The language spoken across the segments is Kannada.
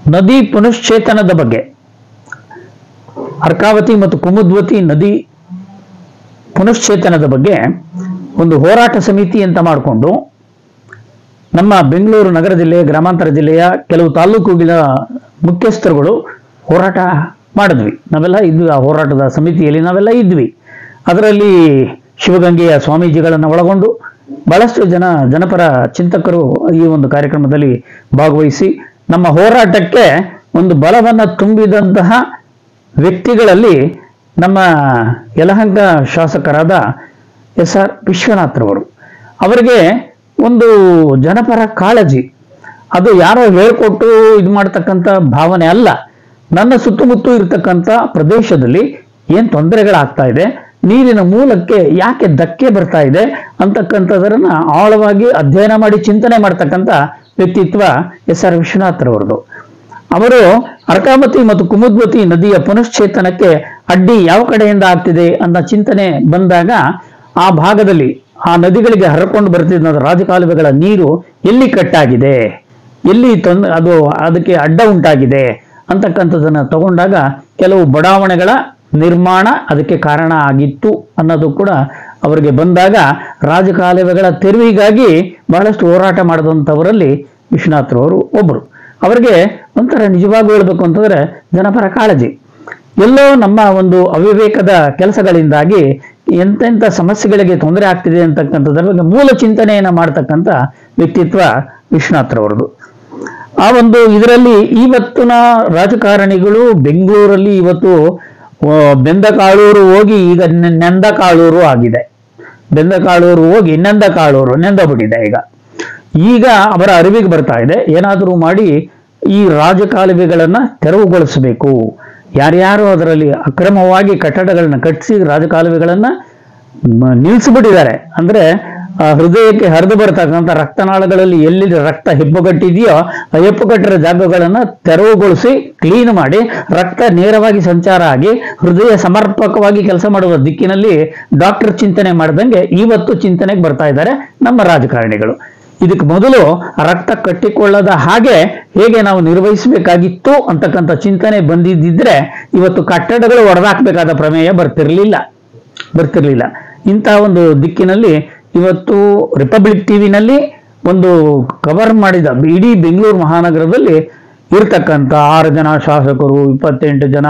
ನದಿ ಪುನಶ್ಚೇತನದ ಬಗ್ಗೆ ಅರ್ಕಾವತಿ ಮತ್ತು ಕುಮುದ್ವತಿ ನದಿ ಪುನಶ್ಚೇತನದ ಬಗ್ಗೆ ಒಂದು ಹೋರಾಟ ಸಮಿತಿ ಅಂತ ಮಾಡಿಕೊಂಡು ನಮ್ಮ ಬೆಂಗಳೂರು ನಗರ ಜಿಲ್ಲೆ ಗ್ರಾಮಾಂತರ ಜಿಲ್ಲೆಯ ಕೆಲವು ತಾಲೂಕುಗಳ ಮುಖ್ಯಸ್ಥರುಗಳು ಹೋರಾಟ ಮಾಡಿದ್ವಿ ನಾವೆಲ್ಲ ಇದ್ವಿ ಆ ಹೋರಾಟದ ಸಮಿತಿಯಲ್ಲಿ ನಾವೆಲ್ಲ ಇದ್ವಿ ಅದರಲ್ಲಿ ಶಿವಗಂಗೆಯ ಸ್ವಾಮೀಜಿಗಳನ್ನು ಒಳಗೊಂಡು ಬಹಳಷ್ಟು ಜನ ಜನಪರ ಚಿಂತಕರು ಈ ಒಂದು ಕಾರ್ಯಕ್ರಮದಲ್ಲಿ ಭಾಗವಹಿಸಿ ನಮ್ಮ ಹೋರಾಟಕ್ಕೆ ಒಂದು ಬಲವನ್ನು ತುಂಬಿದಂತಹ ವ್ಯಕ್ತಿಗಳಲ್ಲಿ ನಮ್ಮ ಯಲಹಂಕ ಶಾಸಕರಾದ ಎಸ್ ಆರ್ ವಿಶ್ವನಾಥ್ರವರು ಅವರಿಗೆ ಒಂದು ಜನಪರ ಕಾಳಜಿ ಅದು ಯಾರೋ ಹೇಳ್ಕೊಟ್ಟು ಇದು ಮಾಡ್ತಕ್ಕಂಥ ಭಾವನೆ ಅಲ್ಲ ನನ್ನ ಸುತ್ತಮುತ್ತ ಇರತಕ್ಕಂಥ ಪ್ರದೇಶದಲ್ಲಿ ಏನು ತೊಂದರೆಗಳಾಗ್ತಾ ಇದೆ ನೀರಿನ ಮೂಲಕ್ಕೆ ಯಾಕೆ ಧಕ್ಕೆ ಬರ್ತಾ ಇದೆ ಅಂತಕ್ಕಂಥದನ್ನ ಆಳವಾಗಿ ಅಧ್ಯಯನ ಮಾಡಿ ಚಿಂತನೆ ಮಾಡ್ತಕ್ಕಂಥ ವ್ಯಕ್ತಿತ್ವ ಎಸ್ ಆರ್ ವಿಶ್ವನಾಥ್ರವರದು ಅವರು ಅರ್ಕಾವತಿ ಮತ್ತು ಕುಮುದ್ವತಿ ನದಿಯ ಪುನಶ್ಚೇತನಕ್ಕೆ ಅಡ್ಡಿ ಯಾವ ಕಡೆಯಿಂದ ಆಗ್ತಿದೆ ಅಂತ ಚಿಂತನೆ ಬಂದಾಗ ಆ ಭಾಗದಲ್ಲಿ ಆ ನದಿಗಳಿಗೆ ಹರಕೊಂಡು ಬರ್ತಿದ್ದ ರಾಜಕಾಲುವೆಗಳ ನೀರು ಎಲ್ಲಿ ಕಟ್ಟಾಗಿದೆ ಎಲ್ಲಿ ತೊಂದ ಅದು ಅದಕ್ಕೆ ಅಡ್ಡ ಉಂಟಾಗಿದೆ ಅಂತಕ್ಕಂಥದ್ದನ್ನು ತಗೊಂಡಾಗ ಕೆಲವು ಬಡಾವಣೆಗಳ ನಿರ್ಮಾಣ ಅದಕ್ಕೆ ಕಾರಣ ಆಗಿತ್ತು ಅನ್ನೋದು ಕೂಡ ಅವರಿಗೆ ಬಂದಾಗ ರಾಜಕಾಲುವೆಗಳ ತೆರವಿಗಾಗಿ ಬಹಳಷ್ಟು ಹೋರಾಟ ಮಾಡಿದಂಥವರಲ್ಲಿ ವಿಶ್ವನಾಥ್ರವರು ಒಬ್ಬರು ಅವರಿಗೆ ಒಂಥರ ನಿಜವಾಗೂ ಹೇಳ್ಬೇಕು ಅಂತಂದ್ರೆ ಜನಪರ ಕಾಳಜಿ ಎಲ್ಲೋ ನಮ್ಮ ಒಂದು ಅವಿವೇಕದ ಕೆಲಸಗಳಿಂದಾಗಿ ಎಂತೆಂಥ ಸಮಸ್ಯೆಗಳಿಗೆ ತೊಂದರೆ ಆಗ್ತಿದೆ ಅಂತಕ್ಕಂಥದ್ರ ಬಗ್ಗೆ ಮೂಲ ಚಿಂತನೆಯನ್ನ ಮಾಡ್ತಕ್ಕಂಥ ವ್ಯಕ್ತಿತ್ವ ವಿಶ್ವನಾಥ್ರವರದು ಆ ಒಂದು ಇದರಲ್ಲಿ ಇವತ್ತಿನ ರಾಜಕಾರಣಿಗಳು ಬೆಂಗಳೂರಲ್ಲಿ ಇವತ್ತು ಆ, ಬೆಂದಕಾಳೂರು ಹೋಗಿ ಈಗ ನೆ- ನೆಂದಕಾಳೂರು ಆಗಿದೆ ಬೆಂದಕಾಳೂರು ಹೋಗಿ ನೆಂದಕಾಳೂರು ನೆಂದಬಿಟ್ಟಿದೆ ಈಗ ಈಗ ಅವರ ಅರಿವಿಗೆ ಬರ್ತಾ ಇದೆ ಏನಾದರೂ ಮಾಡಿ ಈ ರಾಜಕಾಲುವೆಗಳನ್ನ ತೆರವುಗೊಳಿಸಬೇಕು ಯಾರ್ಯಾರು ಅದರಲ್ಲಿ ಅಕ್ರಮವಾಗಿ ಕಟ್ಟಡಗಳನ್ನ ಕಟ್ಟಿಸಿ ರಾಜಕಾಲುವೆಗಳನ್ನ ಮ- ನಿಲ್ಲಿಸ್ಬಿಟ್ಟಿದ್ದಾರೆ ಅಂದ್ರೆ ಆ ಹೃದಯಕ್ಕೆ ಹರಿದು ಬರ್ತಕ್ಕಂಥ ರಕ್ತನಾಳಗಳಲ್ಲಿ ಎಲ್ಲಿ ರಕ್ತ ಹೆಪ್ಪುಗಟ್ಟಿದೆಯೋ ಆ ಹೆಪ್ಪುಗಟ್ಟಿರೋ ಜಾಗಗಳನ್ನ ತೆರವುಗೊಳಿಸಿ ಕ್ಲೀನ್ ಮಾಡಿ ರಕ್ತ ನೇರವಾಗಿ ಸಂಚಾರ ಆಗಿ ಹೃದಯ ಸಮರ್ಪಕವಾಗಿ ಕೆಲಸ ಮಾಡುವ ದಿಕ್ಕಿನಲ್ಲಿ ಡಾಕ್ಟರ್ ಚಿಂತನೆ ಮಾಡ್ದಂಗೆ ಇವತ್ತು ಚಿಂತನೆಗೆ ಬರ್ತಾ ಇದ್ದಾರೆ ನಮ್ಮ ರಾಜಕಾರಣಿಗಳು ಇದಕ್ಕೆ ಮೊದಲು ರಕ್ತ ಕಟ್ಟಿಕೊಳ್ಳದ ಹಾಗೆ ಹೇಗೆ ನಾವು ನಿರ್ವಹಿಸಬೇಕಾಗಿತ್ತು ಅಂತಕ್ಕಂಥ ಚಿಂತನೆ ಬಂದಿದ್ದಿದ್ರೆ ಇವತ್ತು ಕಟ್ಟಡಗಳು ಒಡೆದಾಕ್ಬೇಕಾದ ಪ್ರಮೇಯ ಬರ್ತಿರ್ಲಿಲ್ಲ ಬರ್ತಿರ್ಲಿಲ್ಲ ಇಂತಹ ಒಂದು ದಿಕ್ಕಿನಲ್ಲಿ ಇವತ್ತು ರಿಪಬ್ಲಿಕ್ ಟಿವಿನಲ್ಲಿ ಒಂದು ಕವರ್ ಮಾಡಿದ ಇಡೀ ಬೆಂಗಳೂರು ಮಹಾನಗರದಲ್ಲಿ ಇರ್ತಕ್ಕಂಥ ಆರು ಜನ ಶಾಸಕರು ಇಪ್ಪತ್ತೆಂಟು ಜನ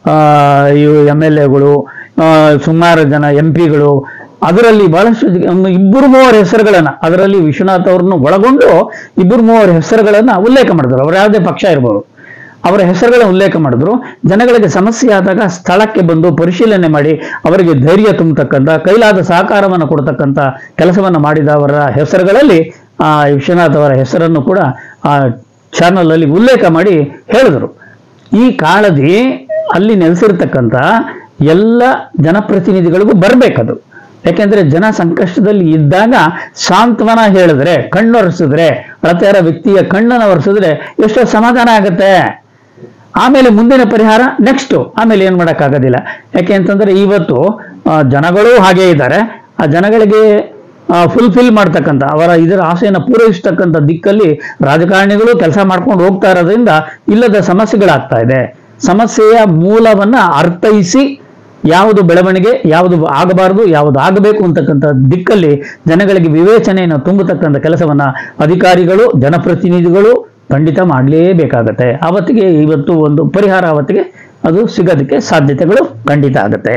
ಎಮ್ ಎಲ್ ಎಗಳು ಸುಮಾರು ಜನ ಎಂ ಪಿಗಳು ಅದರಲ್ಲಿ ಬಹಳಷ್ಟು ಜ- ಒಂದು ಇಬ್ಬರು ಮೂವರ ಹೆಸರುಗಳನ್ನ ಅದರಲ್ಲಿ ವಿಶ್ವನಾಥ್ ಅವ್ರನ್ನು ಒಳಗೊಂಡು ಇಬ್ಬರು ಮೂವರ ಹೆಸರುಗಳನ್ನ ಉಲ್ಲೇಖ ಮಾಡಿದ್ರು ಅವ್ರು ಯಾವುದೇ ಪಕ್ಷ ಇರ್ಬೋದು ಅವರ ಹೆಸರುಗಳನ್ನ ಉಲ್ಲೇಖ ಮಾಡಿದ್ರು ಜನಗಳಿಗೆ ಸಮಸ್ಯೆ ಆದಾಗ ಸ್ಥಳಕ್ಕೆ ಬಂದು ಪರಿಶೀಲನೆ ಮಾಡಿ ಅವರಿಗೆ ಧೈರ್ಯ ತುಂಬತಕ್ಕಂಥ ಕೈಲಾದ ಸಹಕಾರವನ್ನು ಕೊಡ್ತಕ್ಕಂಥ ಕೆಲಸವನ್ನು ಮಾಡಿದವರ ಹೆಸರುಗಳಲ್ಲಿ ಆ ವಿಶ್ವನಾಥ್ ಅವರ ಹೆಸರನ್ನು ಕೂಡ ಆ ಚಾನಲ್ ಅಲ್ಲಿ ಉಲ್ಲೇಖ ಮಾಡಿ ಹೇಳಿದರು ಈ ಕಾಳಜಿ ಅಲ್ಲಿ ನೆಲೆಸಿರ್ತಕ್ಕಂಥ ಎಲ್ಲ ಜನಪ್ರತಿನಿಧಿಗಳಿಗೂ ಬರ್ಬೇಕದು ಯಾಕೆಂದ್ರೆ ಜನ ಸಂಕಷ್ಟದಲ್ಲಿ ಇದ್ದಾಗ ಸಾಂತ್ವನ ಹೇಳಿದ್ರೆ ಕಣ್ಣೊರೆಸಿದ್ರೆ ಅಳತೆಯರ ವ್ಯಕ್ತಿಯ ಕಣ್ಣನ್ನು ಒರೆಸಿದ್ರೆ ಎಷ್ಟೋ ಸಮಾಧಾನ ಆಗುತ್ತೆ ಆಮೇಲೆ ಮುಂದಿನ ಪರಿಹಾರ ನೆಕ್ಸ್ಟ್ ಆಮೇಲೆ ಏನ್ ಮಾಡೋಕ್ಕಾಗೋದಿಲ್ಲ ಯಾಕೆ ಅಂತಂದ್ರೆ ಇವತ್ತು ಆ, ಜನಗಳು ಹಾಗೇ ಇದ್ದಾರೆ ಆ ಜನಗಳಿಗೆ ಫುಲ್ಫಿಲ್ ಮಾಡ್ತಕ್ಕಂಥ ಅವರ ಇದರ ಆಸೆಯನ್ನು ಪೂರೈಸ್ತಕ್ಕಂಥ ದಿಕ್ಕಲ್ಲಿ ರಾಜಕಾರಣಿಗಳು ಕೆಲಸ ಮಾಡ್ಕೊಂಡು ಹೋಗ್ತಾ ಇರೋದ್ರಿಂದ ಇಲ್ಲದ ಸಮಸ್ಯೆಗಳಾಗ್ತಾ ಇದೆ ಸಮಸ್ಯೆಯ ಮೂಲವನ್ನ ಅರ್ಥೈಸಿ ಯಾವುದು ಬೆಳವಣಿಗೆ ಯಾವುದು ಆಗಬಾರದು ಯಾವುದು ಆಗಬೇಕು ಅಂತಕ್ಕಂಥ ದಿಕ್ಕಲ್ಲಿ ಜನಗಳಿಗೆ ವಿವೇಚನೆಯನ್ನು ತುಂಬತಕ್ಕಂಥ ಕೆಲಸವನ್ನ ಅಧಿಕಾರಿಗಳು ಜನಪ್ರತಿನಿಧಿಗಳು ಖಂಡಿತ ಮಾಡಲೇಬೇಕಾಗತ್ತೆ ಆವತ್ತಿಗೆ ಇವತ್ತು ಒಂದು ಪರಿಹಾರ ಆವತ್ತಿಗೆ ಅದು ಸಿಗೋದಕ್ಕೆ ಸಾಧ್ಯತೆಗಳು ಖಂಡಿತ ಆಗುತ್ತೆ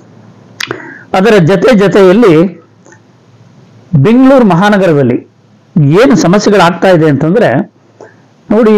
ಅದರ ಜೊತೆ ಜೊತೆಯಲ್ಲಿ ಬೆಂಗಳೂರು ಮಹಾನಗರದಲ್ಲಿ ಏನು ಸಮಸ್ಯೆಗಳಾಗ್ತಾ ಇದೆ ಅಂತಂದ್ರೆ ನೋಡಿ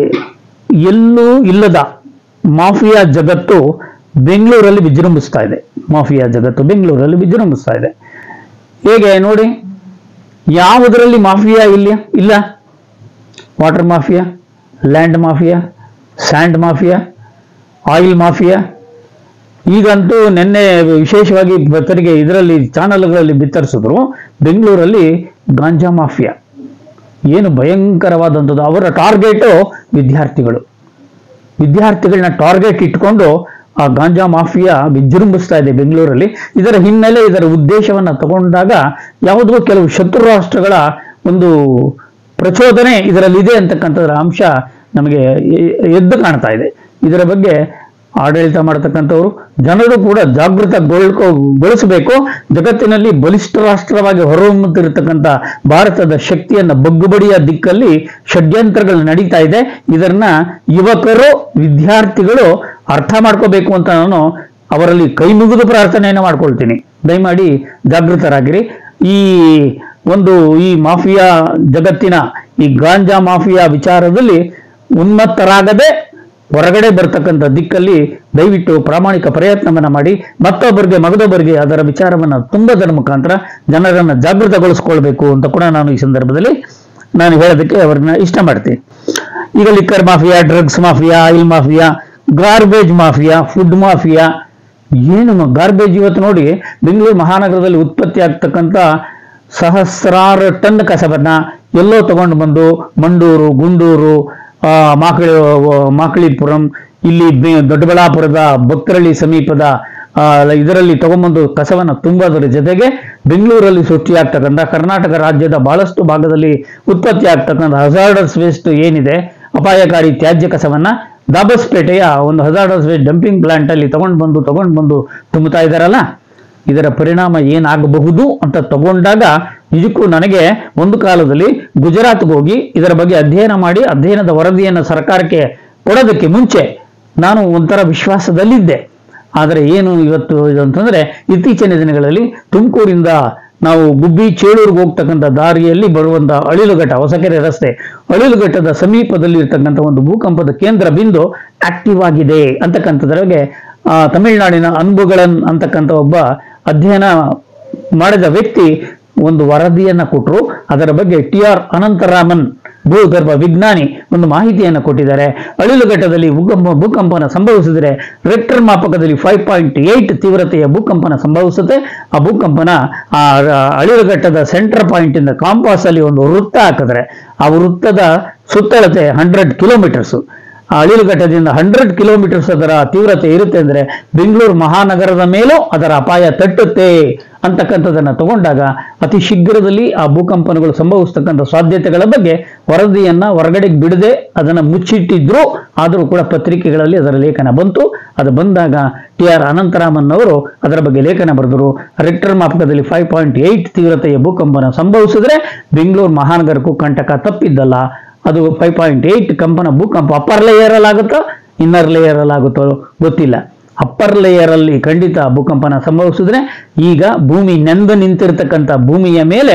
ಎಲ್ಲೂ ಇಲ್ಲದ ಮಾಫಿಯಾ ಜಗತ್ತು ಬೆಂಗಳೂರಲ್ಲಿ ವಿಜೃಂಭಿಸ್ತಾ ಇದೆ ಮಾಫಿಯಾ ಜಗತ್ತು ಬೆಂಗಳೂರಲ್ಲಿ ವಿಜೃಂಭಿಸ್ತಾ ಇದೆ ಹೇಗೆ ನೋಡಿ ಯಾವುದರಲ್ಲಿ ಮಾಫಿಯಾ ಇಲ್ಲ ಇಲ್ಲ water mafia land mafia sand mafia oil mafia ಈಗಂತೂ ನಿನ್ನೆ ವಿಶೇಷವಾಗಿ ಪತ್ರಿಕೆ ಇದರಲ್ಲಿ ಚಾನಲ್ಗಳಲ್ಲಿ ಬಿತ್ತರಿಸಿದ್ರು ಬೆಂಗಳೂರಲ್ಲಿ ಗಾಂಜಾ ಮಾಫಿಯಾ ಏನು ಭಯಂಕರವಾದಂಥದ್ದು ಅವರ ಟಾರ್ಗೆಟು ವಿದ್ಯಾರ್ಥಿಗಳು ವಿದ್ಯಾರ್ಥಿಗಳನ್ನ ಟಾರ್ಗೆಟ್ ಇಟ್ಕೊಂಡು ಆ ಗಾಂಜಾ ಮಾಫಿಯಾ ವಿಜೃಂಭಿಸ್ತಾ ಇದೆ ಬೆಂಗಳೂರಲ್ಲಿ ಇದರ ಹಿನ್ನೆಲೆ ಇದರ ಉದ್ದೇಶವನ್ನ ತಗೊಂಡಾಗ ಯಾವುದೋ ಕೆಲವು ಶತ್ರು ರಾಷ್ಟ್ರಗಳ ಒಂದು ಪ್ರಚೋದನೆ ಇದರಲ್ಲಿ ಇದೆ ಅಂತಕ್ಕಂಥದ್ರ ಅಂಶ ನಮಗೆ ಎ- ಎದ್ದು ಕಾಣ್ತಾ ಇದೆ ಇದರ ಬಗ್ಗೆ ಆಡಳಿತ ಮಾಡತಕ್ಕಂಥವ್ರು ಜನರು ಕೂಡ ಜಾಗೃತಗೊಳ್ಕೊ ಜಗತ್ತಿನಲ್ಲಿ ಬಲಿಷ್ಠ ರಾಷ್ಟ್ರವಾಗಿ ಹೊರಹೊಮ್ಮುತ್ತಿರತಕ್ಕಂಥ ಭಾರತದ ಶಕ್ತಿಯನ್ನ ಬಗ್ಗುಬಡಿಯ ದಿಕ್ಕಲ್ಲಿ ಷಡ್ಯಂತ್ರಗಳು ನಡೀತಾ ಇದೆ ಇದನ್ನ ಯುವಕರು ವಿದ್ಯಾರ್ಥಿಗಳು ಅರ್ಥ ಮಾಡ್ಕೋಬೇಕು ಅಂತ ನಾನು ಅವರಲ್ಲಿ ಕೈ ಮುಗಿದು ಪ್ರಾರ್ಥನೆಯನ್ನು ಮಾಡ್ಕೊಳ್ತೀನಿ ದಯಮಾಡಿ ಜಾಗೃತರಾಗಿರಿ ಈ ಒಂದು ಈ ಮಾಫಿಯಾ ಜಗತ್ತಿನ ಈ ಗಾಂಜಾ ಮಾಫಿಯಾ ವಿಚಾರದಲ್ಲಿ ಉನ್ಮತ್ತರಾಗದೆ ಹೊರಗಡೆ ಬರ್ತಕ್ಕಂಥ ದಿಕ್ಕಲ್ಲಿ ದಯವಿಟ್ಟು ಪ್ರಾಮಾಣಿಕ ಪ್ರಯತ್ನವನ್ನ ಮಾಡಿ ಮತ್ತೊಬ್ಬರಿಗೆ ಮಗದೊಬ್ಬರಿಗೆ ಅದರ ವಿಚಾರವನ್ನ ತುಂಬದರ ಮುಖಾಂತರ ಜನರನ್ನ ಜಾಗೃತಗೊಳಿಸ್ಕೊಳ್ಬೇಕು ಅಂತ ಕೂಡ ನಾನು ಈ ಸಂದರ್ಭದಲ್ಲಿ ನಾನು ಹೇಳೋದಕ್ಕೆ ಅವ್ರನ್ನ ಇಷ್ಟ ಮಾಡ್ತೀನಿ ಈಗ liquor mafia drugs mafia oil mafia garbage mafia food mafia ಏನು ಗಾರ್ಬೇಜ್ ಇವತ್ತು ನೋಡಿ ಬೆಂಗಳೂರು ಮಹಾನಗರದಲ್ಲಿ ಉತ್ಪತ್ತಿ ಆಗ್ತಕ್ಕಂಥ ಸಹಸ್ರಾರು ಟನ್ ಕಸವನ್ನ ಎಲ್ಲೋ ತಗೊಂಡು ಬಂದು ಮಂಡೂರು ಗುಂಡೂರು ಆ, ಮಾಕಳಿ ಮಾಕಳಿಪುರಂ ಇಲ್ಲಿ ಬೆ- ದೊಡ್ಡಬಳ್ಳಾಪುರದ ಭಕ್ತರಳ್ಳಿ ಸಮೀಪದ ಆ, ಇದರಲ್ಲಿ ತಗೊಂಬಂದು ಕಸವನ್ನು ತುಂಬೋದರ ಜೊತೆಗೆ ಬೆಂಗಳೂರಲ್ಲಿ ಸೃಷ್ಟಿಯಾಗ್ತಕ್ಕಂಥ ಕರ್ನಾಟಕ ರಾಜ್ಯದ ಬಹಳಷ್ಟು ಭಾಗದಲ್ಲಿ ಉತ್ಪತ್ತಿ ಆಗ್ತಕ್ಕಂಥ ಹಜಾರ್ಡಸ್ ವೇಸ್ಟ್ ಏನಿದೆ ಅಪಾಯಕಾರಿ ತ್ಯಾಜ್ಯ ಕಸವನ್ನ ದಾಬಸ್ಪೇಟೆಯ ಒಂದು ಹಜಾರ್ಡಸ್ ವೇಸ್ಟ್ ಡಂಪಿಂಗ್ ಪ್ಲಾಂಟ್ ಅಲ್ಲಿ ತಗೊಂಡು ಬಂದು ತಗೊಂಡು ಬಂದು ತುಂಬುತ್ತಾ ಇದ್ದಾರಲ್ಲ ಇದರ ಪರಿಣಾಮ ಏನಾಗಬಹುದು ಅಂತ ತಗೊಂಡಾಗ ನಿಜಕ್ಕೂ ನನಗೆ ಒಂದು ಕಾಲದಲ್ಲಿ ಗುಜರಾತ್ಗೆ ಹೋಗಿ ಇದರ ಬಗ್ಗೆ ಅಧ್ಯಯನ ಮಾಡಿ ಅಧ್ಯಯನದ ವರದಿಯನ್ನು ಸರ್ಕಾರಕ್ಕೆ ಕೊಡೋದಕ್ಕೆ ಮುಂಚೆ ನಾನು ಒಂಥರ ವಿಶ್ವಾಸದಲ್ಲಿದ್ದೆ ಆದರೆ ಏನು ಇವತ್ತು ಇದು ಅಂತಂದ್ರೆ ಇತ್ತೀಚಿನ ದಿನಗಳಲ್ಲಿ ತುಮಕೂರಿಂದ ನಾವು ಗುಬ್ಬಿ ಚೇಳೂರಿಗೆ ಹೋಗ್ತಕ್ಕಂಥ ದಾರಿಯಲ್ಲಿ ಬರುವಂತ ಅಳಿಲುಘಟ್ಟ ಹೊಸಕೆರೆ ರಸ್ತೆ ಅಳಿಲುಘಟ್ಟದ ಸಮೀಪದಲ್ಲಿ ಇರ್ತಕ್ಕಂಥ ಒಂದು ಭೂಕಂಪದ ಕೇಂದ್ರ ಬಿಂದು ಆಕ್ಟಿವ್ ಆಗಿದೆ ಅಂತಕ್ಕಂಥದ್ರ ಬಗ್ಗೆ ಆ, ತಮಿಳುನಾಡಿನ ಅನ್ಬುಗಳನ್ ಅಂತಕ್ಕಂಥ ಒಬ್ಬ ಅಧ್ಯಯನ ಮಾಡಿದ ವ್ಯಕ್ತಿ ಒಂದು ವರದಿಯನ್ನ ಕೊಟ್ಟರು ಅದರ ಬಗ್ಗೆ ಟಿ ಆರ್ ಅನಂತರಾಮನ್ ಭೂಗರ್ಭ ವಿಜ್ಞಾನಿ ಒಂದು ಮಾಹಿತಿಯನ್ನು ಕೊಟ್ಟಿದ್ದಾರೆ ಅಳಿಲುಘಟ್ಟದಲ್ಲಿ ಭೂಕಂಪ ಭೂಕಂಪನ ಸಂಭವಿಸಿದರೆ ರೆಕ್ಟರ್ ಮಾಪಕದಲ್ಲಿ ಫೈವ್ ಪಾಯಿಂಟ್ ಏಟ್ ತೀವ್ರತೆಯ ಭೂಕಂಪನ ಸಂಭವಿಸುತ್ತೆ ಆ ಭೂಕಂಪನ ಆ ರ- ಅಳಿಲುಘಟ್ಟದ ಸೆಂಟರ್ ಪಾಯಿಂಟ್ ಇಂದ ಕಾಂಪಾಸ್ ಅಲ್ಲಿ ಒಂದು ವೃತ್ತ ಹಾಕಿದ್ರೆ ಆ ವೃತ್ತದ ಸುತ್ತಳತೆ ಹಂಡ್ರೆಡ್ ಕಿಲೋಮೀಟರ್ಸ್ ಆ ಅಳಿಲುಘಟ್ಟದಿಂದ ಹಂಡ್ರೆಡ್ ಕಿಲೋಮೀಟರ್ಸ್ ಅದರ ತೀವ್ರತೆ ಇರುತ್ತೆ ಅಂದ್ರೆ ಬೆಂಗಳೂರು ಮಹಾನಗರದ ಮೇಲೂ ಅದರ ಅಪಾಯ ತಟ್ಟುತ್ತೆ ಅಂತಕ್ಕಂಥದ್ದನ್ನ ತಗೊಂಡಾಗ ಅತಿ ಶೀಘ್ರದಲ್ಲಿ ಆ ಭೂಕಂಪನಗಳು ಸಂಭವಿಸ್ತಕ್ಕಂಥ ಸಾಧ್ಯತೆಗಳ ಬಗ್ಗೆ ವರದಿಯನ್ನ ಹೊರಗಡೆಗೆ ಬಿಡದೆ ಅದನ್ನ ಮುಚ್ಚಿಟ್ಟಿದ್ರು ಆದರೂ ಕೂಡ ಪತ್ರಿಕೆಗಳಲ್ಲಿ ಅದರ ಲೇಖನ ಬಂತು ಅದು ಬಂದಾಗ ಟಿ ಆರ್ ಅನಂತರಾಮನ್ ಅವರು ಅದರ ಬಗ್ಗೆ ಲೇಖನ ಬರೆದರು ರೆಕ್ಟರ್ ಮಾಪಕದಲ್ಲಿ ಫೈವ್ ಪಾಯಿಂಟ್ ಏಟ್ ತೀವ್ರತೆಯ ಭೂಕಂಪನ ಸಂಭವಿಸಿದ್ರೆ ಬೆಂಗಳೂರು ಮಹಾನಗರಕ್ಕೂ ಕಂಟಕ ತಪ್ಪಿದ್ದಲ್ಲ ಅದು ಫೈವ್ ಪಾಯಿಂಟ್ ಏಟ್ ಕಂಪನ ಭೂಕಂಪ ಅಪ್ಪರ್ ಲೇಯರ್ ಅಲ್ಲಿ ಆಗುತ್ತೋ ಇನ್ನರ್ ಲೇಯರ್ ಅಲ್ಲಿ ಆಗುತ್ತೋ ಗೊತ್ತಿಲ್ಲ ಅಪ್ಪರ್ ಲೇಯರ್ ಅಲ್ಲಿ ಖಂಡಿತ ಭೂಕಂಪನ ಸಂಭವಿಸಿದ್ರೆ ಈಗ ಭೂಮಿ ನೆಂದು ನಿಂತಿರ್ತಕ್ಕಂಥ ಭೂಮಿಯ ಮೇಲೆ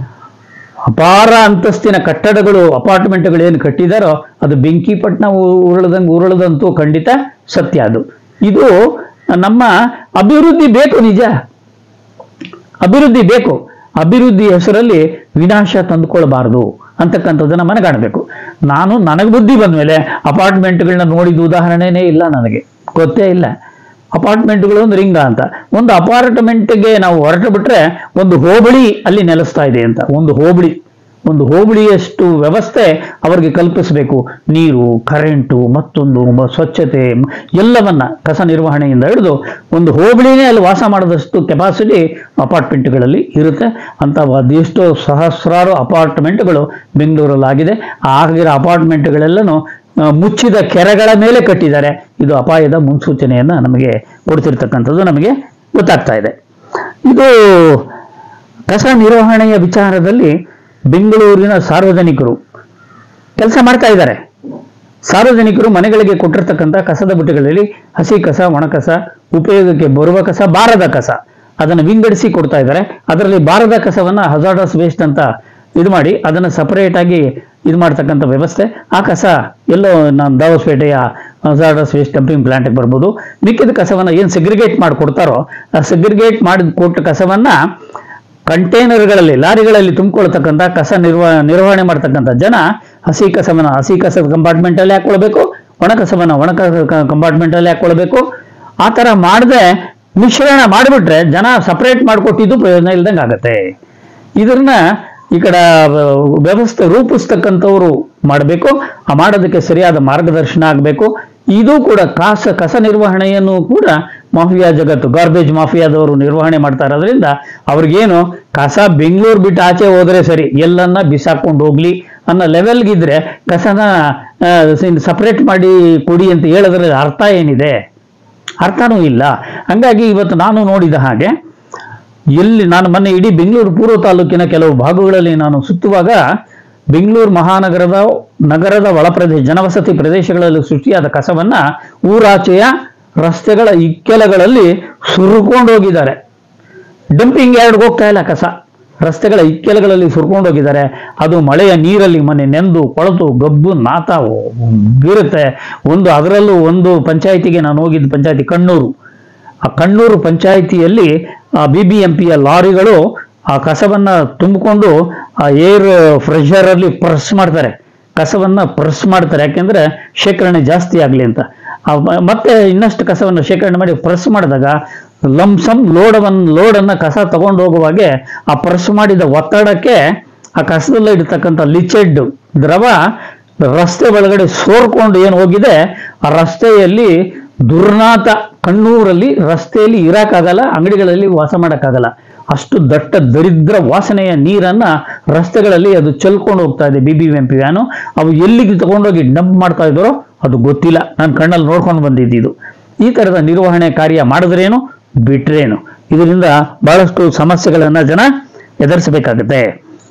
ಅಪಾರ ಅಂತಸ್ತಿನ ಕಟ್ಟಡಗಳು ಅಪಾರ್ಟ್ಮೆಂಟ್ಗಳು ಏನು ಕಟ್ಟಿದಾರೋ ಅದು ಬೆಂಕಿಪಟ್ಟಣ ಉರುಳದಂಗೆ ಉರುಳದಂತೂ ಖಂಡಿತ ಸತ್ಯ ಅದು ಇದು ನಮ್ಮ ಅಭಿವೃದ್ಧಿ ಬೇಕು ನಿಜ ಅಭಿವೃದ್ಧಿ ಬೇಕು ಅಭಿವೃದ್ಧಿ ಹೆಸರಲ್ಲಿ ವಿನಾಶ ತಂದುಕೊಳ್ಬಾರ್ದು ಅಂತಕ್ಕಂಥದ್ದನ್ನ ಮನಗಾಣಬೇಕು ನಾನು ನನಗೆ ಬುದ್ಧಿ ಬಂದ ಮೇಲೆ ಅಪಾರ್ಟ್ಮೆಂಟ್ಗಳನ್ನ ನೋಡಿದ ಉದಾಹರಣೆನೇ ಇಲ್ಲ ನನಗೆ ಗೊತ್ತೇ ಇಲ್ಲ ಅಪಾರ್ಟ್ಮೆಂಟ್ಗಳು ಒಂದು ರಿಂಗ ಅಂತ ಒಂದು ಅಪಾರ್ಟ್ಮೆಂಟ್ಗೆ ನಾವು ಹೊರಟು ಬಿಟ್ರೆ ಒಂದು ಹೋಬಳಿ ಅಲ್ಲಿ ನೆಲೆಸ್ತಾ ಇದೆ ಅಂತ ಒಂದು ಹೋಬಳಿ ಒಂದು ಹೋಬಳಿಯಷ್ಟು ವ್ಯವಸ್ಥೆ ಅವರಿಗೆ ಕಲ್ಪಿಸಬೇಕು ನೀರು ಕರೆಂಟು ಮತ್ತೊಂದು ಮ- ಸ್ವಚ್ಛತೆ ಮ- ಎಲ್ಲವನ್ನ ಕಸ ನಿರ್ವಹಣೆಯಿಂದ ಹಿಡಿದು ಒಂದು ಹೋಬಳಿನೇ ಅಲ್ಲಿ ವಾಸ ಮಾಡದಷ್ಟು ಕೆಪಾಸಿಟಿ ಅಪಾರ್ಟ್ಮೆಂಟ್ಗಳಲ್ಲಿ ಇರುತ್ತೆ ಅಂತ ಅದೆಷ್ಟೋ ಸಹಸ್ರಾರು ಅಪಾರ್ಟ್ಮೆಂಟ್ಗಳು ಬೆಂಗಳೂರಲ್ಲಿ ಆಗಿದೆ ಆ ಆಗಿರೋ ಅಪಾರ್ಟ್ಮೆಂಟ್ಗಳೆಲ್ಲನೂ ಆ, ಮುಚ್ಚಿದ ಕೆರೆಗಳ ಮೇಲೆ ಕಟ್ಟಿದ್ದಾರೆ ಇದು ಅಪಾಯದ ಮುನ್ಸೂಚನೆಯನ್ನ ನಮಗೆ ಕೊಡ್ತಿರ್ತಕ್ಕಂಥದ್ದು ನಮಗೆ ಗೊತ್ತಾಗ್ತಾ ಇದೆ ಇದು ಕಸ ನಿರ್ವಹಣೆಯ ವಿಚಾರದಲ್ಲಿ ಬೆಂಗಳೂರಿನ ಸಾರ್ವಜನಿಕರು ಕೆಲಸ ಮಾಡ್ತಾ ಇದ್ದಾರೆ ಸಾರ್ವಜನಿಕರು ಮನೆಗಳಿಗೆ ಕೊಟ್ಟಿರ್ತಕ್ಕಂಥ ಕಸದ ಬುಟ್ಟಿಗಳಲ್ಲಿ ಹಸಿ ಕಸ ಒಣ ಕಸ ಉಪಯೋಗಕ್ಕೆ ಬರುವ ಕಸ ಬಾರದ ಕಸ ಅದನ್ನು ವಿಂಗಡಿಸಿ ಕೊಡ್ತಾ ಇದ್ದಾರೆ ಅದರಲ್ಲಿ ಬಾರದ ಕಸವನ್ನ ಹಜಾರ್ಡಸ್ ವೇಸ್ಟ್ ಅಂತ ಇದು ಮಾಡಿ ಅದನ್ನು ಸಪರೇಟ್ ಆಗಿ ಇದು ಮಾಡ್ತಕ್ಕಂಥ ವ್ಯವಸ್ಥೆ ಆ ಕಸ ಎಲ್ಲೋ ನಾನು ದಾವಸ್ಪೇಟೆಯ ಹಜಾರ್ಡಸ್ ವೇಸ್ಟ್ ಡಂಪಿಂಗ್ ಪ್ಲಾಂಟ್ಗೆ ಬರ್ಬೋದು ಮಿಕ್ಕಿದ ಕಸವನ್ನ ಏನು ಸೆಗ್ರಿಗೇಟ್ ಮಾಡಿ ಕೊಡ್ತಾರೋ ಆ ಸೆಗ್ರಿಗೇಟ್ ಮಾಡಿದ ಕೊಟ್ಟ ಕಸವನ್ನ ಕಂಟೈನರ್ಗಳಲ್ಲಿ ಲಾರಿಗಳಲ್ಲಿ ತುಂಬಿಕೊಳ್ತಕ್ಕಂಥ ಕಸ ನಿರ್ವ ನಿರ್ವಹಣೆ ಮಾಡ್ತಕ್ಕಂಥ ಜನ ಹಸಿ ಕಸವನ್ನ ಹಸಿ ಕಸದ ಕಂಪಾರ್ಟ್ಮೆಂಟ್ ಅಲ್ಲಿ ಹಾಕೊಳ್ಬೇಕು ಒಣ ಕಸವನ್ನ ಒಣ ಕಂಪಾರ್ಟ್ಮೆಂಟ್ ಅಲ್ಲಿ ಹಾಕೊಳ್ಬೇಕು ಆ ತರ ಮಾಡದೆ ಮಿಶ್ರಣ ಮಾಡಿಬಿಟ್ರೆ ಜನ ಸಪರೇಟ್ ಮಾಡಿಕೊಟ್ಟಿದ್ದು ಪ್ರಯೋಜನ ಇಲ್ದಂಗೆ ಆಗತ್ತೆ ಇದನ್ನ ಈ ಕಡೆ ವ್ಯವಸ್ಥೆ ರೂಪಿಸ್ತಕ್ಕಂಥವ್ರು ಮಾಡಬೇಕು ಆ ಮಾಡೋದಕ್ಕೆ ಸರಿಯಾದ ಮಾರ್ಗದರ್ಶನ ಆಗಬೇಕು ಇದು ಕೂಡ ಕಾಸ ಕಸ ನಿರ್ವಹಣೆಯನ್ನು ಕೂಡ ಮಾಫಿಯಾ ಜಗತ್ತು ಗಾರ್ಬೇಜ್ ಮಾಫಿಯಾದವರು ನಿರ್ವಹಣೆ ಮಾಡ್ತಾ ಇರೋದ್ರಿಂದ ಅವ್ರಿಗೇನು ಕಸ ಬೆಂಗಳೂರು ಬಿಟ್ಟು ಆಚೆ ಹೋದ್ರೆ ಸರಿ ಎಲ್ಲನ್ನ ಬಿಸಾಕೊಂಡು ಹೋಗ್ಲಿ ಅನ್ನೋ ಲೆವೆಲ್ಗಿದ್ರೆ ಕಸನ ಸಪರೇಟ್ ಮಾಡಿ ಕೊಡಿ ಅಂತ ಹೇಳಿದ್ರೆ ಅರ್ಥ ಏನಿದೆ ಅರ್ಥನೂ ಇಲ್ಲ ಹಂಗಾಗಿ ಇವತ್ತು ನಾನು ನೋಡಿದ ಹಾಗೆ ಎಲ್ಲಿ ನಾನು ಮೊನ್ನೆ ಇಡೀ ಬೆಂಗಳೂರು ಪೂರ್ವ ತಾಲೂಕಿನ ಕೆಲವು ಭಾಗಗಳಲ್ಲಿ ನಾನು ಸುತ್ತುವಾಗ ಬೆಂಗಳೂರು ಮಹಾನಗರದ ನಗರದ ಒಳಪ್ರದೇಶ ಜನವಸತಿ ಪ್ರದೇಶಗಳಲ್ಲಿ ಸೃಷ್ಟಿಯಾದ ಕಸವನ್ನ ಊರಾಚೆಯ ರಸ್ತೆಗಳ ಇಕ್ಕೆಲಗಳಲ್ಲಿ ಸುರುಕೊಂಡು ಹೋಗಿದ್ದಾರೆ ಡಂಪಿಂಗ್ ಯಾರ್ಡ್ಗೆ ಹೋಗ್ತಾ ಇಲ್ಲ ಕಸ ರಸ್ತೆಗಳ ಇಕ್ಕೆಲಗಳಲ್ಲಿ ಸುರ್ಕೊಂಡು ಹೋಗಿದ್ದಾರೆ ಅದು ಮಳೆಯ ನೀರಲ್ಲಿ ಮನೆ ನೆಂದು ಕೊಳೆತು ಗಬ್ಬು ನಾತ ಬೀರುತ್ತೆ ಒಂದು ಅದರಲ್ಲೂ ಒಂದು ಪಂಚಾಯಿತಿಗೆ ನಾನು ಹೋಗಿದ್ದ ಪಂಚಾಯಿತಿ ಕಣ್ಣೂರು ಆ ಕಣ್ಣೂರು ಪಂಚಾಯಿತಿಯಲ್ಲಿ ಆ ಬಿ ಬಿ ಎಂ ಪಿಯ ಲಾರಿಗಳು ಆ ಕಸವನ್ನ ತುಂಬಿಕೊಂಡು ಆ ಏರ್ ಫ್ರೆಷರಲ್ಲಿ ಪ್ರೆಸ್ ಮಾಡ್ತಾರೆ ಕಸವನ್ನ ಪ್ರೆಸ್ ಮಾಡ್ತಾರೆ ಯಾಕೆಂದ್ರೆ ಶೇಖರಣೆ ಜಾಸ್ತಿ ಆಗಲಿ ಅಂತ ಆ ಮ- ಮತ್ತೆ ಇನ್ನಷ್ಟು ಕಸವನ್ನು ಶೇಖರಣೆ ಮಾಡಿ ಪ್ರೆಸ್ ಮಾಡಿದಾಗ ಲಂಸಮ್ ಲೋಡವನ್ನು ಲೋಡನ್ನು ಕಸ ತಗೊಂಡು ಹೋಗುವಾಗೆ ಆ ಪ್ರೆಸ್ ಮಾಡಿದ ಒತ್ತಡಕ್ಕೆ ಆ ಕಸದಲ್ಲಿ ಇಡ್ತಕ್ಕಂಥ ಲಿಚೆಡ್ ದ್ರವ ರಸ್ತೆ ಒಳಗಡೆ ಸೋರ್ಕೊಂಡು ಏನು ಹೋಗಿದೆ ಆ ರಸ್ತೆಯಲ್ಲಿ ದುರ್ನಾತ ಕಣ್ಣೂರಲ್ಲಿ ರಸ್ತೆಯಲ್ಲಿ ಇರಕ್ಕಾಗಲ್ಲ ಅಂಗಡಿಗಳಲ್ಲಿ ವಾಸ ಮಾಡೋಕ್ಕಾಗಲ್ಲ ಅಷ್ಟು ದಟ್ಟ ದರಿದ್ರ ವಾಸನೆಯ ನೀರನ್ನ ರಸ್ತೆಗಳಲ್ಲಿ ಅದು ಚೆಲ್ಕೊಂಡು ಹೋಗ್ತಾ ಇದೆ B B M P van ಅವು ಎಲ್ಲಿಗೆ ತಗೊಂಡೋಗಿ ಡಂಪ್ ಮಾಡ್ತಾ ಇದ್ದಾರೋ ಅದು ಗೊತ್ತಿಲ್ಲ ನಾನು ಕಣ್ಣಲ್ಲಿ ನೋಡ್ಕೊಂಡು ಬಂದಿದ್ದು ಈ ತರದ ನಿರ್ವಹಣೆ ಕಾರ್ಯ ಮಾಡಿದ್ರೇನು ಬಿಟ್ರೇನು ಇದರಿಂದ ಬಹಳಷ್ಟು ಸಮಸ್ಯೆಗಳನ್ನ ಜನ ಎದುರಿಸಬೇಕಾಗುತ್ತೆ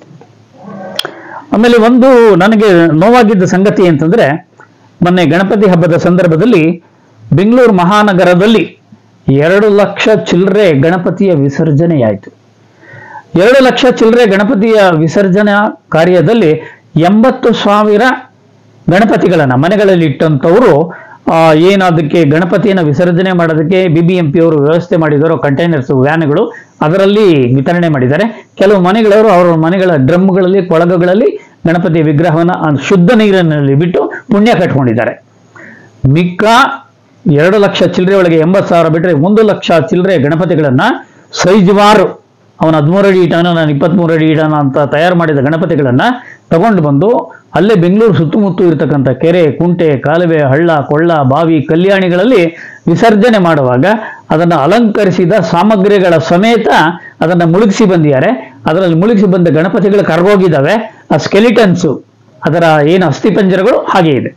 ಆಮೇಲೆ ಒಂದು ನನಗೆ ನೋವಾಗಿದ್ದ ಸಂಗತಿ ಅಂತಂದ್ರೆ ಮೊನ್ನೆ ಗಣಪತಿ ಹಬ್ಬದ ಸಂದರ್ಭದಲ್ಲಿ ಬೆಂಗಳೂರು ಮಹಾನಗರದಲ್ಲಿ ಎರಡು ಲಕ್ಷ ಚಿಲ್ಲರೆ ಗಣಪತಿಯ ವಿಸರ್ಜನೆಯಾಯಿತು ಎರಡು ಲಕ್ಷ ಚಿಲ್ಲರೆ ಗಣಪತಿಯ ವಿಸರ್ಜನಾ ಕಾರ್ಯದಲ್ಲಿ ಎಂಬತ್ತು ಸಾವಿರ ಗಣಪತಿಗಳನ್ನ ಮನೆಗಳಲ್ಲಿ ಇಟ್ಟಂಥವರು ಆ, ಏನು ಅದಕ್ಕೆ ಗಣಪತಿಯನ್ನು ವಿಸರ್ಜನೆ ಮಾಡೋದಕ್ಕೆ ಬಿ ಬಿ ಎಂ ಪಿ ಅವರು ವ್ಯವಸ್ಥೆ ಮಾಡಿದಾರೋ ಕಂಟೈನರ್ಸ್ ವ್ಯಾನ್ಗಳು ಅದರಲ್ಲಿ ವಿತರಣೆ ಮಾಡಿದ್ದಾರೆ ಕೆಲವು ಮನೆಗಳವರು ಅವರ ಮನೆಗಳ ಡ್ರಮ್ಗಳಲ್ಲಿ ಕೊಳಗಗಳಲ್ಲಿ ಗಣಪತಿ ವಿಗ್ರಹವನ್ನು ಆ ಶುದ್ಧ ನೀರಿನಲ್ಲಿ ಬಿಟ್ಟು ಪುಣ್ಯ ಕಟ್ಕೊಂಡಿದ್ದಾರೆ ಮಿಕ್ಕ ಎರಡು ಲಕ್ಷ ಚಿಲ್ಲರೆ ಒಳಗೆ ಎಂಬತ್ತು ಸಾವಿರ ಬಿಟ್ಟರೆ ಒಂದು ಲಕ್ಷ ಚಿಲ್ಲರೆ ಗಣಪತಿಗಳನ್ನ ಸೈಜ್ವಾರು ಅವನ ಹದಿಮೂರು ಅಡಿ ಇಟಾನ ನಾನು ಇಪ್ಪತ್ಮೂರು ಅಡಿ ಇಟಾನ ಅಂತ ತಯಾರು ಮಾಡಿದ ಗಣಪತಿಗಳನ್ನ ತಗೊಂಡು ಬಂದು ಅಲ್ಲೇ ಬೆಂಗಳೂರು ಸುತ್ತಮುತ್ತ ಇರತಕ್ಕಂಥ ಕೆರೆ ಕುಂಟೆ ಕಾಲುವೆ ಹಳ್ಳ ಕೊಳ್ಳ ಬಾವಿ ಕಲ್ಯಾಣಿಗಳಲ್ಲಿ ವಿಸರ್ಜನೆ ಮಾಡುವಾಗ ಅದನ್ನು ಅಲಂಕರಿಸಿದ ಸಾಮಗ್ರಿಗಳ ಸಮೇತ ಅದನ್ನು ಮುಳುಗಿಸಿ ಬಂದಿದ್ದಾರೆ ಅದರಲ್ಲಿ ಮುಳುಗಿಸಿ ಬಂದ ಗಣಪತಿಗಳು ಕರ್ಗೋಗಿದ್ದಾವೆ ಆ ಸ್ಕೆಲಿಟನ್ಸು ಅದರ ಏನು ಅಸ್ಥಿಪಂಜರಗಳು ಹಾಗೆ ಇದೆ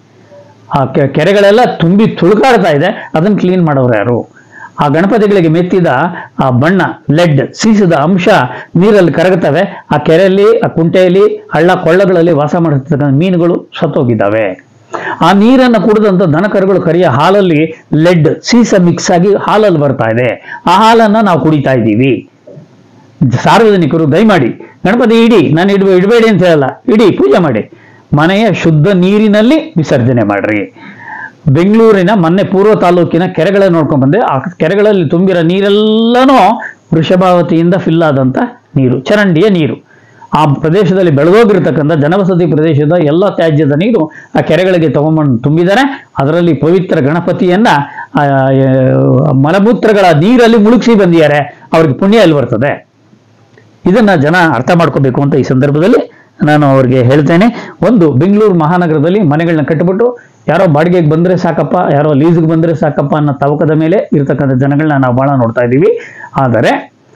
ಆ ಕೆ- ಕೆರೆಗಳೆಲ್ಲ ತುಂಬಿ ತುಳುಕಾಡ್ತಾ ಇದೆ ಅದನ್ನು ಕ್ಲೀನ್ ಮಾಡೋರು ಯಾರು ಆ ಗಣಪತಿಗಳಿಗೆ ಮೆತ್ತಿದ ಆ ಬಣ್ಣ ಲೆಡ್ ಸೀಸದ ಅಂಶ ನೀರಲ್ಲಿ ಕರಗುತ್ತವೆ ಆ ಕೆರೆಯಲ್ಲಿ ಆ ಕುಂಟೆಯಲ್ಲಿ ಹಳ್ಳ ಕೊಳ್ಳಗಳಲ್ಲಿ ವಾಸ ಮಾಡಿರ್ತಕ್ಕಂಥ ಮೀನುಗಳು ಸತ್ತೋಗಿದ್ದಾವೆ ಆ ನೀರನ್ನು ಕುಡಿದಂಥ ದನಕರುಗಳು ಕರಿಯ ಹಾಲಲ್ಲಿ ಲೆಡ್ ಸೀಸ ಮಿಕ್ಸ್ ಆಗಿ ಹಾಲಲ್ಲಿ ಬರ್ತಾ ಇದೆ ಆ ಹಾಲನ್ನು ನಾವು ಕುಡಿತಾ ಇದ್ದೀವಿ ಸಾರ್ವಜನಿಕರು ದಯಮಾಡಿ ಗಣಪತಿ ಇಡಿ ನಾನು ಇಡ್ಬ ಇಡಬೇಡಿ ಅಂತ ಹೇಳಲ್ಲ ಇಡಿ ಪೂಜೆ ಮಾಡಿ ಮನೆಯ ಶುದ್ಧ ನೀರಿನಲ್ಲಿ ವಿಸರ್ಜನೆ ಮಾಡ್ರಿ ಬೆಂಗಳೂರಿನ ಮೊನ್ನೆ ಪೂರ್ವ ತಾಲೂಕಿನ ಕೆರೆಗಳನ್ನ ನೋಡ್ಕೊಂಡ್ ಬಂದೆ ಆ ಕೆರೆಗಳಲ್ಲಿ ತುಂಬಿರೋ ನೀರೆಲ್ಲನೂ ವೃಷಭಾವತಿಯಿಂದ ಫಿಲ್ ಆದಂತ ನೀರು ಚರಂಡಿಯ ನೀರು ಆ ಪ್ರದೇಶದಲ್ಲಿ ಬೆಳೆದೋಗಿರ್ತಕ್ಕಂಥ ಜನವಸತಿ ಪ್ರದೇಶದ ಎಲ್ಲ ತ್ಯಾಜ್ಯದ ನೀರು ಆ ಕೆರೆಗಳಿಗೆ ತಗೊಂಬಂದು ತುಂಬಿದ್ದಾರೆ ಅದರಲ್ಲಿ ಪವಿತ್ರ ಗಣಪತಿಯನ್ನ ಆ, ಆ, ಮಲಮೂತ್ರಗಳ ನೀರಲ್ಲಿ ಮುಳುಗಿಸಿ ಬಂದಿದ್ದಾರೆ ಅವ್ರಿಗೆ ಪುಣ್ಯ ಎಲ್ಲಿ ಬರ್ತದೆ ಇದನ್ನ ಜನ ಅರ್ಥ ಮಾಡ್ಕೋಬೇಕು ಅಂತ ಈ ಸಂದರ್ಭದಲ್ಲಿ ನಾನು ಅವ್ರಿಗೆ ಹೇಳ್ತೇನೆ ಒಂದು ಬೆಂಗಳೂರು ಮಹಾನಗರದಲ್ಲಿ ಮನೆಗಳನ್ನ ಕಟ್ಟಿಬಿಟ್ಟು ಯಾರೋ ಬಾಡಿಗೆಗೆ ಬಂದ್ರೆ ಸಾಕಪ್ಪ ಯಾರೋ ಲೀಸ್ಗೆ ಬಂದ್ರೆ ಸಾಕಪ್ಪ ಅನ್ನೋ ತವಕದ ಮೇಲೆ ಇರತಕ್ಕಂಥ ಜನಗಳನ್ನ ನಾವು ಬಹಳ ನೋಡ್ತಾ ಇದ್ದೀವಿ ಆದರೆ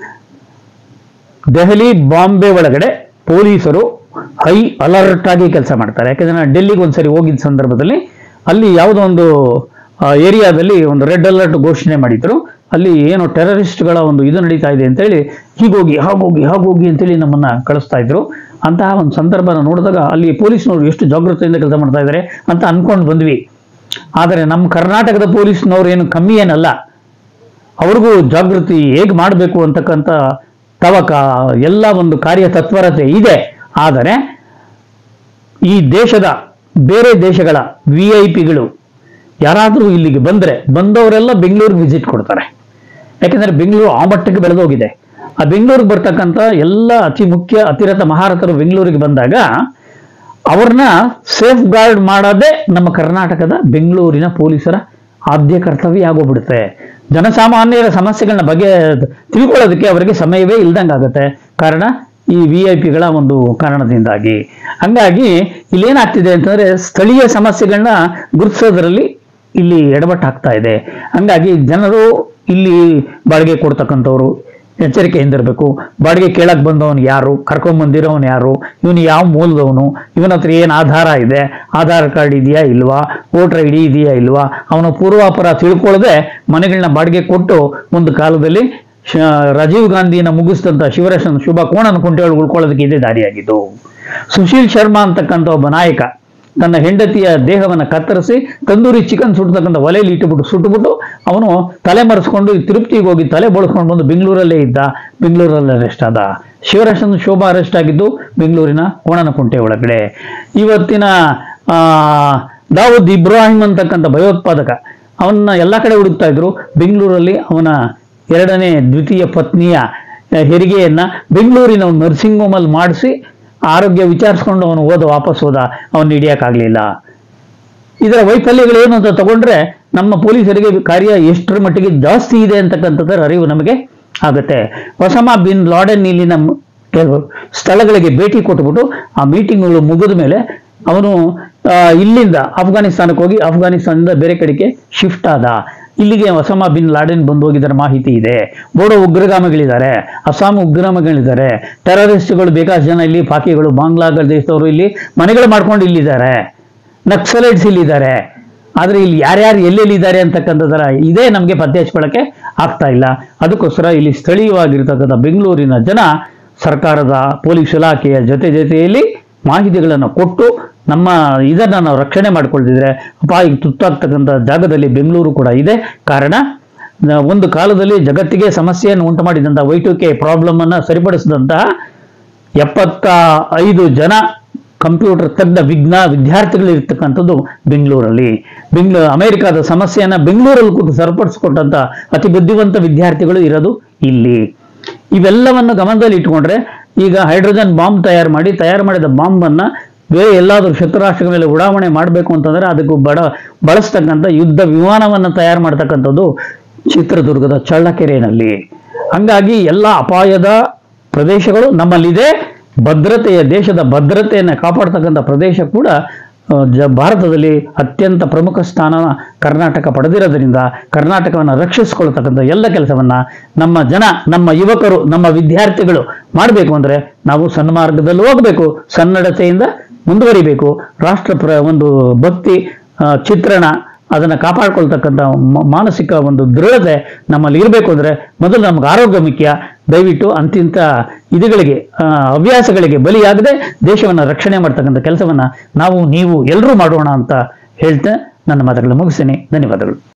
ದೆಹಲಿ ಬಾಂಬೆ ಒಳಗಡೆ ಪೊಲೀಸರು ಹೈ ಅಲರ್ಟ್ ಆಗಿ ಕೆಲಸ ಮಾಡ್ತಾರೆ ಯಾಕಂದ್ರೆ ನಾನು ಡೆಲ್ಲಿಗೆ ಒಂದ್ಸರಿ ಹೋಗಿದ್ದ ಸಂದರ್ಭದಲ್ಲಿ ಅಲ್ಲಿ ಯಾವುದೋ ಒಂದು ಏರಿಯಾದಲ್ಲಿ ಒಂದು ರೆಡ್ ಅಲರ್ಟ್ ಘೋಷಣೆ ಮಾಡಿದ್ರು ಅಲ್ಲಿ ಏನು ಟೆರರಿಸ್ಟ್ಗಳ ಒಂದು ಇದು ನಡೀತಾ ಇದೆ ಅಂತೇಳಿ ಹೀಗೋಗಿ ಹಾಗೋಗಿ ಹಾಗೋಗಿ ಅಂತೇಳಿ ನಮ್ಮನ್ನ ಕಳಿಸ್ತಾ ಇದ್ರು ಅಂತಹ ಒಂದು ಸಂದರ್ಭನ ನೋಡಿದಾಗ ಅಲ್ಲಿ ಪೊಲೀಸ್ನವರು ಎಷ್ಟು ಜಾಗೃತೆಯಿಂದ ಕೆಲಸ ಮಾಡ್ತಾ ಇದ್ದಾರೆ ಅಂತ ಅನ್ಕೊಂಡು ಬಂದ್ವಿ ಆದರೆ ನಮ್ಮ ಕರ್ನಾಟಕದ ಪೊಲೀಸ್ನವ್ರು ಏನು ಕಮ್ಮಿ ಏನಲ್ಲ ಅವ್ರಿಗೂ ಜಾಗೃತಿ ಹೇಗೆ ಮಾಡಬೇಕು ಅಂತಕ್ಕಂಥ ತವಕ ಎಲ್ಲ ಒಂದು ಕಾರ್ಯ ತತ್ಪರತೆ ಇದೆ ಆದರೆ ಈ ದೇಶದ ಬೇರೆ ದೇಶಗಳ ವಿ ಐ ಪಿಗಳು ಯಾರಾದರೂ ಇಲ್ಲಿಗೆ ಬಂದರೆ ಬಂದವರೆಲ್ಲ ಬೆಂಗಳೂರಿಗೆ ವಿಸಿಟ್ ಕೊಡ್ತಾರೆ ಯಾಕೆಂದರೆ ಬೆಂಗಳೂರು ಆ ಮಟ್ಟಕ್ಕೆ ಬೆಳೆದೋಗಿದೆ ಆ ಬೆಂಗಳೂರಿಗೆ ಬರ್ತಕ್ಕಂಥ ಎಲ್ಲ ಅತಿ ಮುಖ್ಯ ಅತಿರಥ ಮಹಾರಥರು ಬೆಂಗಳೂರಿಗೆ ಬಂದಾಗ ಅವ್ರನ್ನ ಸೇಫ್ ಗಾರ್ಡ್ ಮಾಡೋದೇ ನಮ್ಮ ಕರ್ನಾಟಕದ ಬೆಂಗಳೂರಿನ ಪೊಲೀಸರ ಆದ್ಯ ಕರ್ತವ್ಯ ಆಗೋಗ್ಬಿಡುತ್ತೆ ಜನಸಾಮಾನ್ಯರ ಸಮಸ್ಯೆಗಳನ್ನ ಬಗ್ಗೆ ತಿಳ್ಕೊಳ್ಳೋದಕ್ಕೆ ಅವರಿಗೆ ಸಮಯವೇ ಇಲ್ದಂಗಾಗತ್ತೆ ಕಾರಣ ಈ ವಿ ಐ ಪಿಗಳ ಒಂದು ಕಾರಣದಿಂದಾಗಿ ಹಂಗಾಗಿ ಇಲ್ಲೇನಾಗ್ತಿದೆ ಅಂತಂದ್ರೆ ಸ್ಥಳೀಯ ಸಮಸ್ಯೆಗಳನ್ನ ಗುರುತಿಸೋದ್ರಲ್ಲಿ ಇಲ್ಲಿ ಎಡವಟ್ಟಾಗ್ತಾ ಇದೆ ಹಂಗಾಗಿ ಜನರು ಇಲ್ಲಿ ಬಾಡಿಗೆ ಕೊಡ್ತಕ್ಕಂಥವ್ರು ಎಚ್ಚರಿಕೆಯಿಂದಿರಬೇಕು ಬಾಡಿಗೆ ಕೇಳಕ್ ಬಂದವನು ಯಾರು ಕರ್ಕೊಂಡ್ ಬಂದಿರೋನು ಯಾರು ಇವನು ಯಾವ ಮೂಲದವನು ಇವನ ಹತ್ರ ಏನು ಆಧಾರ ಇದೆ ಆಧಾರ್ ಕಾರ್ಡ್ ಇದೆಯಾ ಇಲ್ವಾ ವೋಟರ್ ಐ ಡಿ ಇದೆಯಾ ಇಲ್ವಾ ಅವನ ಪೂರ್ವಾಪರ ತಿಳ್ಕೊಳ್ಳದೆ ಮನೆಗಳನ್ನ ಬಾಡಿಗೆ ಕೊಟ್ಟು ಒಂದು ಕಾಲದಲ್ಲಿ ಶ- ರಾಜೀವ್ ಗಾಂಧಿನ ಮುಗಿಸಿದಂತ ಶಿವರಾಶನ್ ಶುಭ ಕೋಣನ ಕುಂಟೆಗಳು ಉಳ್ಕೊಳ್ಳೋದಕ್ಕೆ ಇದೇ ದಾರಿಯಾಗಿತ್ತು ಸುಶೀಲ್ ಶರ್ಮಾ ಅಂತಕ್ಕಂಥ ಒಬ್ಬ ನಾಯಕ ತನ್ನ ಹೆಂಡತಿಯ ದೇಹವನ್ನು ಕತ್ತರಿಸಿ ತಂದೂರಿ ಚಿಕನ್ ಸುಟ್ಟತಕ್ಕಂಥ ಒಲೆಯಲ್ಲಿ ಇಟ್ಟುಬಿಟ್ಟು ಸುಟ್ಟುಬಿಟ್ಟು ಅವನು ತಲೆ ಮರೆಸ್ಕೊಂಡು ತಿರುಪತಿಗೆ ಹೋಗಿ ತಲೆ ಬಳಸ್ಕೊಂಡು ಬಂದು ಬೆಂಗಳೂರಲ್ಲೇ ಇದ್ದ ಬೆಂಗಳೂರಲ್ಲಿ ಅರೆಸ್ಟ್ ಆದ ಶಿವರಾಶನ್ ಶೋಭಾ ಅರೆಸ್ಟ್ ಆಗಿದ್ದು ಬೆಂಗಳೂರಿನ ಕೋಣನಕುಂಟೆ ಒಳಗಡೆ ಇವತ್ತಿನ ಆ, ದಾವೂದ್ ಇಬ್ರಾಹಿಂ ಅಂತಕ್ಕಂಥ ಭಯೋತ್ಪಾದಕ ಅವನ್ನ ಎಲ್ಲ ಕಡೆ ಹುಡುಕ್ತಾ ಇದ್ರು ಬೆಂಗಳೂರಲ್ಲಿ ಅವನ ಎರಡನೇ ದ್ವಿತೀಯ ಪತ್ನಿಯ ಆ, ಹೆರಿಗೆಯನ್ನ ಬೆಂಗಳೂರಿನ ಒಂದು ನರ್ಸಿಂಗ್ ಹೋಮಲ್ಲಿ ಮಾಡಿಸಿ ಆರೋಗ್ಯ ವಿಚಾರಿಸ್ಕೊಂಡು ಅವನು ಹೋದ ವಾಪಸ್ ಹೋದ ಅವನು ಹಿಡಿಯೋಕ್ಕಾಗಲಿಲ್ಲ ಇದರ ವೈಫಲ್ಯಗಳೇನು ಅಂತ ತಗೊಂಡ್ರೆ ನಮ್ಮ ಪೊಲೀಸರಿಗೆ ಕಾರ್ಯ ಎಷ್ಟರ ಮಟ್ಟಿಗೆ ಜಾಸ್ತಿ ಇದೆ ಅಂತಕ್ಕಂಥದ್ದರ ಅರಿವು ನಮಗೆ ಆಗುತ್ತೆ ಒಸಾಮಾ ಬಿನ್ ಲಾಡೆನ್ ಇಲ್ಲಿನ ಮ್- ಕೆಲವು ಸ್ಥಳಗಳಿಗೆ ಭೇಟಿ ಕೊಟ್ಬಿಟ್ಟು ಆ ಮೀಟಿಂಗ್ಗಳು ಮುಗಿದ ಮೇಲೆ ಅವನು ಆ, ಇಲ್ಲಿಂದ ಅಫ್ಘಾನಿಸ್ತಾನಕ್ಕೆ ಹೋಗಿ ಅಫ್ಘಾನಿಸ್ತಾನದಿಂದ ಬೇರೆ ಕಡೆಗೆ ಶಿಫ್ಟ್ ಆದ ಇಲ್ಲಿಗೆ ಒಸಾಮಾ ಬಿನ್ ಲಾಡೆನ್ ಬಂದು ಹೋಗಿದ್ದರ ಮಾಹಿತಿ ಇದೆ ಬೋಡೋ ಉಗ್ರಗಾಮಿಗಳಿದ್ದಾರೆ ಅಸ್ಸಾಂ ಉಗ್ರಗಾಮಿಗಳಿದ್ದಾರೆ ಟೆರರಿಸ್ಟ್ಗಳು ಬೇಕಾದಷ್ಟು ಜನ ಇಲ್ಲಿ ಪಾಕಿಗಳು ಬಾಂಗ್ಲಾದೇಶದವರು ಇಲ್ಲಿ ಮನೆಗಳು ಮಾಡ್ಕೊಂಡು ಇಲ್ಲಿದ್ದಾರೆ ನಕ್ಸಲೈಟ್ಸ್ ಇಲ್ಲಿದ್ದಾರೆ ಆದ್ರೆ ಇಲ್ಲಿ ಯಾರ್ಯಾರು ಎಲ್ಲೆಲ್ಲಿದ್ದಾರೆ ಅಂತಕ್ಕಂಥದ್ದರ ಇದೇ ನಮಗೆ ಪತ್ತೆ ಹಚ್ಕೊಳ್ಳೋಕೆ ಆಗ್ತಾ ಇಲ್ಲ ಅದಕ್ಕೋಸ್ಕರ ಇಲ್ಲಿ ಸ್ಥಳೀಯವಾಗಿರ್ತಕ್ಕಂಥ ಬೆಂಗಳೂರಿನ ಜನ ಸರ್ಕಾರದ ಪೊಲೀಸ್ ಇಲಾಖೆಯ ಜೊತೆ ಜೊತೆಯಲ್ಲಿ ಮಾಹಿತಿಗಳನ್ನು ಕೊಟ್ಟು ನಮ್ಮ ಇದನ್ನ ನಾವು ರಕ್ಷಣೆ ಮಾಡ್ಕೊಳ್ತಿದ್ರೆ ಅಪಾಯಕ್ಕೆ ತುತ್ತಾಗ್ತಕ್ಕಂಥ ಜಾಗದಲ್ಲಿ ಬೆಂಗಳೂರು ಕೂಡ ಇದೆ ಕಾರಣ ನ- ಒಂದು ಕಾಲದಲ್ಲಿ ಜಗತ್ತಿಗೆ ಸಮಸ್ಯೆಯನ್ನು ಉಂಟು ಮಾಡಿದಂತಹ ವೈ ಟು ಕೆ ಪ್ರಾಬ್ಲಮ್ ಅನ್ನ ಸರಿಪಡಿಸಿದಂತಹ ಎಪ್ಪತ್ತ ಐದು ಜನ ಕಂಪ್ಯೂಟರ್ ತಜ್ಞ ವಿಜ್ಞ ವಿದ್ಯಾರ್ಥಿಗಳು ಇರ್ತಕ್ಕಂಥದ್ದು ಬೆಂಗಳೂರಲ್ಲಿ ಬೆಂಗಳೂರು ಅಮೆರಿಕದ ಸಮಸ್ಯೆಯನ್ನ ಬೆಂಗಳೂರಲ್ಲಿ ಕೂತು ಸರಿಪಡಿಸ್ಕೊಟ್ಟಂತ ಅತಿ ಬುದ್ಧಿವಂತ ವಿದ್ಯಾರ್ಥಿಗಳು ಇರೋದು ಇಲ್ಲಿ ಇವೆಲ್ಲವನ್ನು ಗಮನದಲ್ಲಿ ಇಟ್ಕೊಂಡ್ರೆ ಈಗ ಹೈಡ್ರೋಜನ್ ಬಾಂಬ್ ತಯಾರು ಮಾಡಿ ತಯಾರು ಮಾಡಿದ ಬಾಂಬನ್ನ ಬೇರೆ ಎಲ್ಲಾದರೂ ಶತ್ರುರಾಷ್ಟ್ರಗಳ ಮೇಲೆ ಉಡಾವಣೆ ಮಾಡಬೇಕು ಅಂತಂದ್ರೆ ಅದಕ್ಕೂ ಬಡ ಬಳಸ್ತಕ್ಕಂಥ ಯುದ್ಧ ವಿಮಾನವನ್ನು ತಯಾರು ಮಾಡ್ತಕ್ಕಂಥದ್ದು ಚಿತ್ರದುರ್ಗದ ಚಳ್ಳಕೆರೆಯಲ್ಲಿ ಹಂಗಾಗಿ ಎಲ್ಲ ಅಪಾಯದ ಪ್ರದೇಶಗಳು ನಮ್ಮಲ್ಲಿದೆ ಭದ್ರತೆಯ ದೇಶದ ಭದ್ರತೆಯನ್ನು ಕಾಪಾಡ್ತಕ್ಕಂಥ ಪ್ರದೇಶ ಕೂಡ ಆ, ಜ ಭಾರತದಲ್ಲಿ ಅತ್ಯಂತ ಪ್ರಮುಖ ಸ್ಥಾನ ಕರ್ನಾಟಕ ಪಡೆದಿರೋದ್ರಿಂದ ಕರ್ನಾಟಕವನ್ನು ರಕ್ಷಿಸಿಕೊಳ್ತಕ್ಕಂಥ ಎಲ್ಲ ಕೆಲಸವನ್ನ ನಮ್ಮ ಜನ ನಮ್ಮ ಯುವಕರು ನಮ್ಮ ವಿದ್ಯಾರ್ಥಿಗಳು ಮಾಡಬೇಕು ಅಂದ್ರೆ ನಾವು ಸನ್ಮಾರ್ಗದಲ್ಲಿ ಹೋಗಬೇಕು ಸನ್ನಡತೆಯಿಂದ ಮುಂದುವರಿಬೇಕು ರಾಷ್ಟ್ರ ಪ್ರ ಒಂದು ಭಕ್ತಿ ಆ, ಚಿತ್ರಣ ಅದನ್ನು ಕಾಪಾಡ್ಕೊಳ್ತಕ್ಕಂಥ ಮ- ಮಾನಸಿಕ ಒಂದು ದೃಢತೆ ನಮ್ಮಲ್ಲಿ ಇರಬೇಕು ಅಂದರೆ ಮೊದಲು ನಮ್ಗೆ ಆರೋಗ್ಯ ಮುಖ್ಯ ದಯವಿಟ್ಟು ಅಂತಿಂತ ಇದುಗಳಿಗೆ ಆ, ಹವ್ಯಾಸಗಳಿಗೆ ಬಲಿಯಾಗದೆ ದೇಶವನ್ನು ರಕ್ಷಣೆ ಮಾಡ್ತಕ್ಕಂಥ ಕೆಲಸವನ್ನು ನಾವು ನೀವು ಎಲ್ಲರೂ ಮಾಡೋಣ ಅಂತ ಹೇಳ್ತಾ ನನ್ನ ಮಾತುಗಳನ್ನು ಮುಗಿಸ್ತೀನಿ ಧನ್ಯವಾದಗಳು